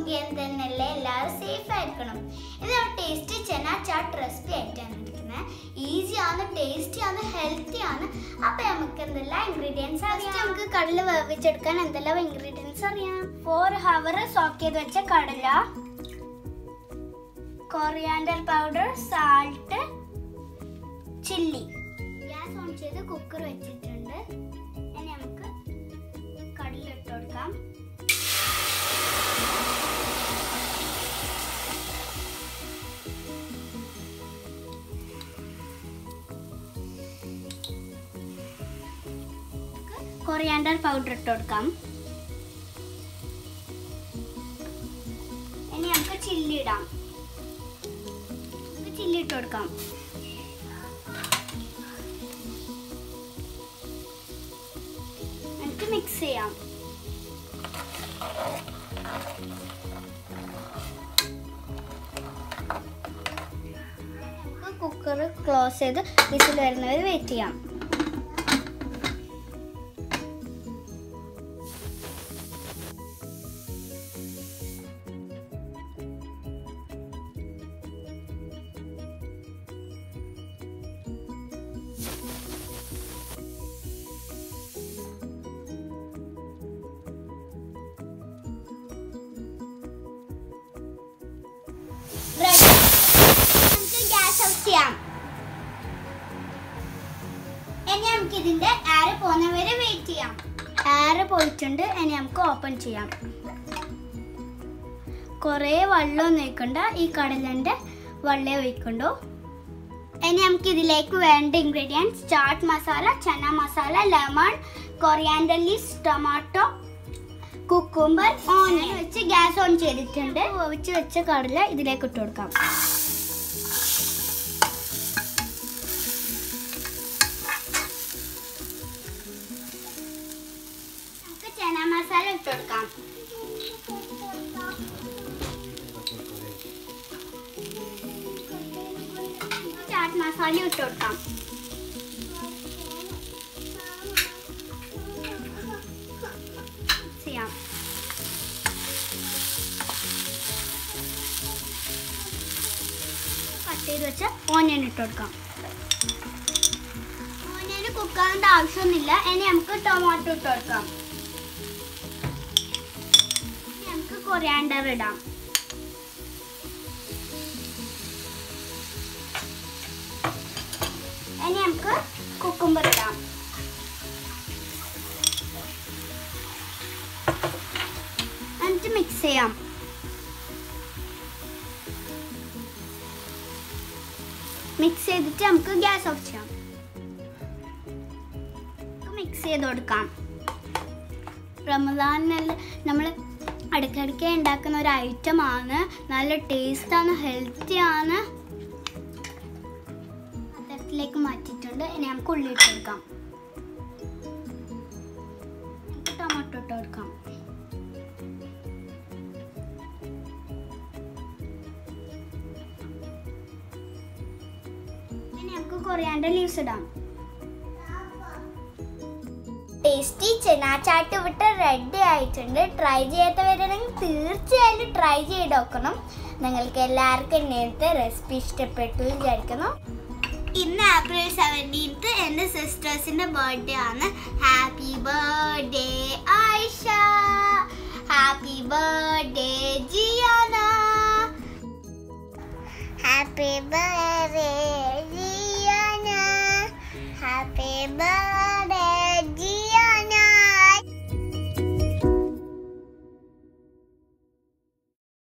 ആരോഗ്യം തന്നെയല്ലേ എല്ലാവരും സേഫ് ആയിരിക്കണം ഇത് ടേസ്റ്റി ചെന ചാട്ട് റെസിപ്പി ആയിട്ടാണ് ഇരിക്കുന്നത് ഈസി ആണ് ടേസ്റ്റി ആണ് ഹെൽത്തി ആണ് അപ്പൊ നമുക്ക് എന്തെല്ലാം ഇൻഗ്രീഡിയൻസ് അറിയാം നമുക്ക് കടല വേവിച്ചെടുക്കാൻ എന്തെല്ലാം ഇൻഗ്രീഡിയൻസ് അറിയാം ഫോർ ഹവർ സോക്ക് ചെയ്ത് വെച്ച കടല coriander powder salt chilli gas on ചെയ്ത് കുക്കർ വെച്ചിട്ടുണ്ട് ഇനി നമുക്ക് കടല ഇട്ട് കൊടുക്കാം കൊറിയാൻഡർ പൗഡർ ഇട്ട് കൊടുക്കാം ഇനി നമുക്ക് ചില്ലി ഇടാം നമുക്ക് ചില്ലി ഇട്ട് കൊടുക്കാം എന്നിട്ട് മിക്സ് ചെയ്യാം നമുക്ക് കുക്കർ ക്ലോസ് ചെയ്ത് വിസിൽ വരുന്നവർ വെയിറ്റ് ചെയ്യാം Ready. നമുക്ക് ഗ്യാസ് ഓഫ് ചെയ്യാം ഇനി നമുക്ക് ഇതിന്റെ എയർ പോകുന്നവരെ വെയിറ്റ് ചെയ്യാം എയർ പോയിട്ടുണ്ട് ഇനി നമുക്ക് ഓപ്പൺ ചെയ്യാം കുറേ വെള്ളം ഒഴിക്കണ്ട ഈ കടലന്റെ വെള്ളം ഒഴിക്കണ്ടോ ഇനി നമുക്ക് ഇതിലേക്ക് വേണ്ട ingredients chaat masala chana masala lemon coriander leaves tomato cucumber onion വെച്ച് ഗ്യാസ് ഓൺ ചെയ്തിട്ടുണ്ട് വേവിച്ച് വെച്ച കടല ഇതിലേക്ക് ഇട്ട് കൊടുക്കാം നമുക്ക് ചന മസാല ഇട്ട് കൊടുക്കാം ചാട്ട് മസാല ഇട്ട് കൊടുക്കാം ചെയ്യാം കട്ട് ചെയ്ത് വെച്ച ഓനിയൻ ഇട്ട് കൊടുക്കാം ഓനിയൻ കുക്കാവേണ്ട ആവശ്യമൊന്നുമില്ല ഇനി നമുക്ക് ടൊമാറ്റോ ഇട്ട് കൊടുക്കാം ഇനി നമുക്ക് കൊറിയാണ്ടർ ഇടാം ഇനി നമുക്ക് കുക്കുംബർ ഇടാം എന്നിട്ട് മിക്സ് ചെയ്യാം മിക്സ് ചെയ്തിട്ട് നമുക്ക് ഗ്യാസ് ഓഫ് ചെയ്യാം മിക്സ് ചെയ്ത് കൊടുക്കാം റമദാനിൽ നമ്മൾ ഇടയ്ക്കിടയ്ക്ക് ഉണ്ടാക്കുന്ന ഒരു ഐറ്റം ആണ് നല്ല ടേസ്റ്റ് ആണ് ഹെൽത്തി ആണ് പാത്രത്തിലേക്ക് മാറ്റിയിട്ടുണ്ട് ഇനി നമുക്ക് ഉള്ളി ഇട്ട് കൊടുക്കാം നമുക്ക് ടൊമാറ്റോ ഇട്ട് കൊടുക്കാം ഇനി നമുക്ക് കൊറിയാണ്ടർ ലീവ്സ് ഇടാം ടേസ്റ്റി ചെനാച്ചാട്ട് വിട്ട് റെഡി ആയിട്ടുണ്ട് ട്രൈ ചെയ്യാത്തവരുണ്ടെങ്കിൽ തീർച്ചയായും ട്രൈ ചെയ്ത് നോക്കണം നിങ്ങൾക്ക് എല്ലാവർക്കും ഇന്നത്തെ റെസിപ്പി ഇഷ്ടപ്പെട്ടു വിചാരിക്കുന്നു ഇന്ന് ഏപ്രിൽ സെവൻറ്റീൻത്ത് എൻ്റെ സിസ്റ്റേഴ്സിൻ്റെ ബർത്ത്ഡേ ആണ് happy birthday Aisha happy birthday Jiana happy birthday Jiana happy birthday